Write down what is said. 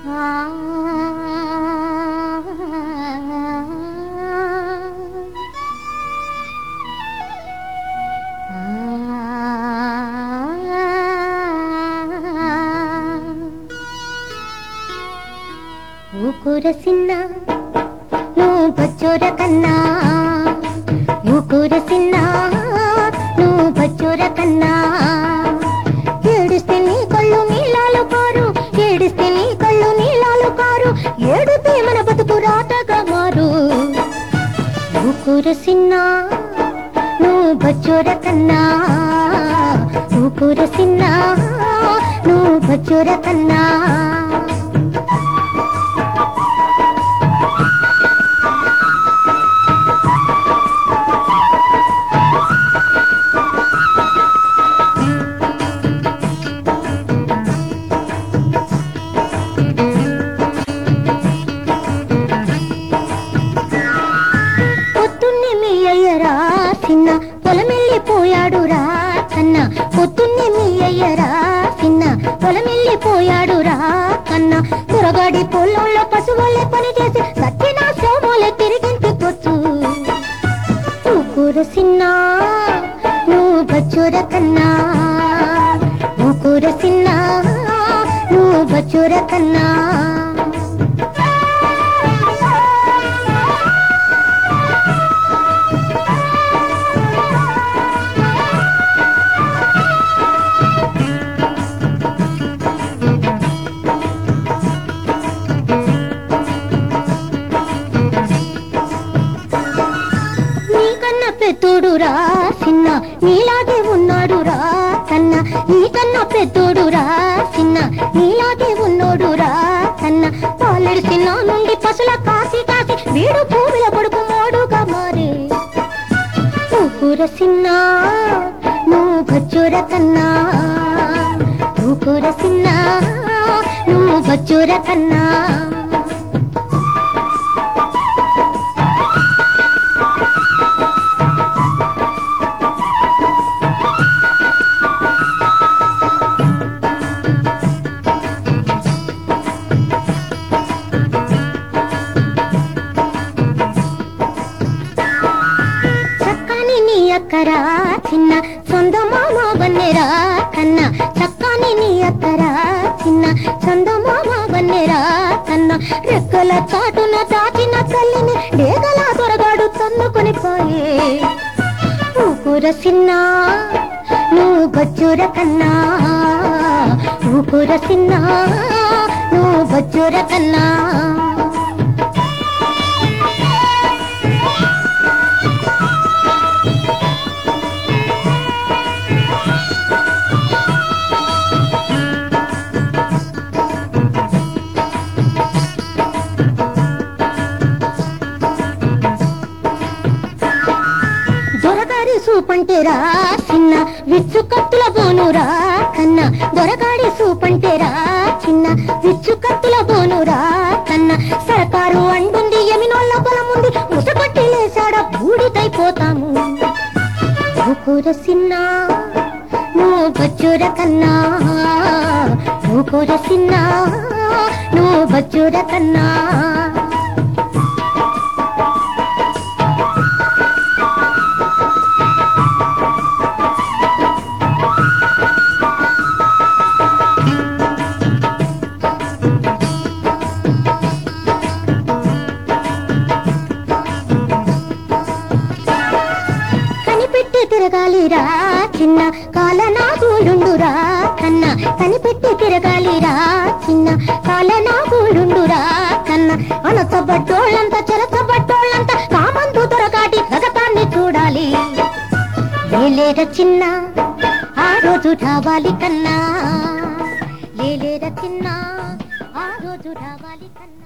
ఊకూర సిన్న నువ్వు బచ్చోర కన్నా ఊకూర సిన్న నువ్వు బచ్చోర కన్నా ఏడిస్తే నీ కళ్ళు నీలాలు కారు ఏడిస్తే నీ కళ్ళు నీలాలు కారు ఏడితే మన బతుకు రాతగా మారు ఊకూర సిన్న నువ్వు బచ్చోర కన్నా ఊకూర సిన్న నువ్వు బచ్చోర కన్నా పొద్దున్నే మీ అయ్యరా చిన్న పొలమెళ్ళిపోయాడు రా కన్న పొద్దున్నే మీ అయ్యరా చిన్న పొలమెళ్ళిపోయాడు రా కన్న దొరగాడి పొలంలో పశువులే పని చేసి సత్యన సోమోలే తిరిగింటికొచ్చు ఊకూర సిన్న నువ్వు బచ్చూర కన్నా ఊకూర సిన్న నువ్వు బచ్చూర కన్నా నీకన్నా పెద్దోడు రా చిన్న నీలాగే ఉన్నాడు రా కన్న నీకన్నా పెద్దోడు రా చిన్న నీలాగే ఉన్నోడు రా కన్న పాలెడు చిన్న నుండి పసుల కాసి కాసి వీడు భూమిలో పడుపు మోడుగా మారే ఊకూర సిన్న నువ్వు బచ్చూర కన్నా ఊకూర సిన్న నువ్వు బచ్చూర కన్నా చక్కని నీ అక్కరా చిన్న సొంత మామ వన్నెరా కన్న చక్కని నీ అక్కరా చిన్న సొంత మామ వన్నెరా కన్న రెక్కల చాటున దాచిన తల్లిని డేగల దొరగాడు తన్నుకొని పోయే ఊకూర సిన్న నువ్వు బచ్చూర కన్నా ఊకూర సిన్న నువ్వు బచ్చూర కన్నా దొరగాడి సూపంటేరా చిన్న విచ్చు కత్తుల బోనురా కన్న దొరగాడి సూపంటేరా చిన్న విచ్చు కత్తుల బోనురా కన్న సరకారు అండుంది ఎమినోళ్ళ పొలముంది ముసగొట్టి లేసాడ బూడిదైపోతాము ఊకూర సిన్న నువ్వు బచ్చూర కన్నా ఊకూర సిన్న నువ్వు బచ్చూర కన్నా కనిపెట్టి తిరగాలిరా చిన్న కాలనాగులుండురా కన్న కనిపెట్టి తిరగాలిరా చిన్న కాలనాగులుండురా కన్న అనసబడ్డోళ్ళంతా చెరసబడ్డోళ్ళంతా కామందు దొరకాటి గగతాన్ని చూడాలి లేలేర చిన్న ఆ రోజు రావాలి కన్నా లేలేర చిన్న ఆ రోజు రావాలి కన్నా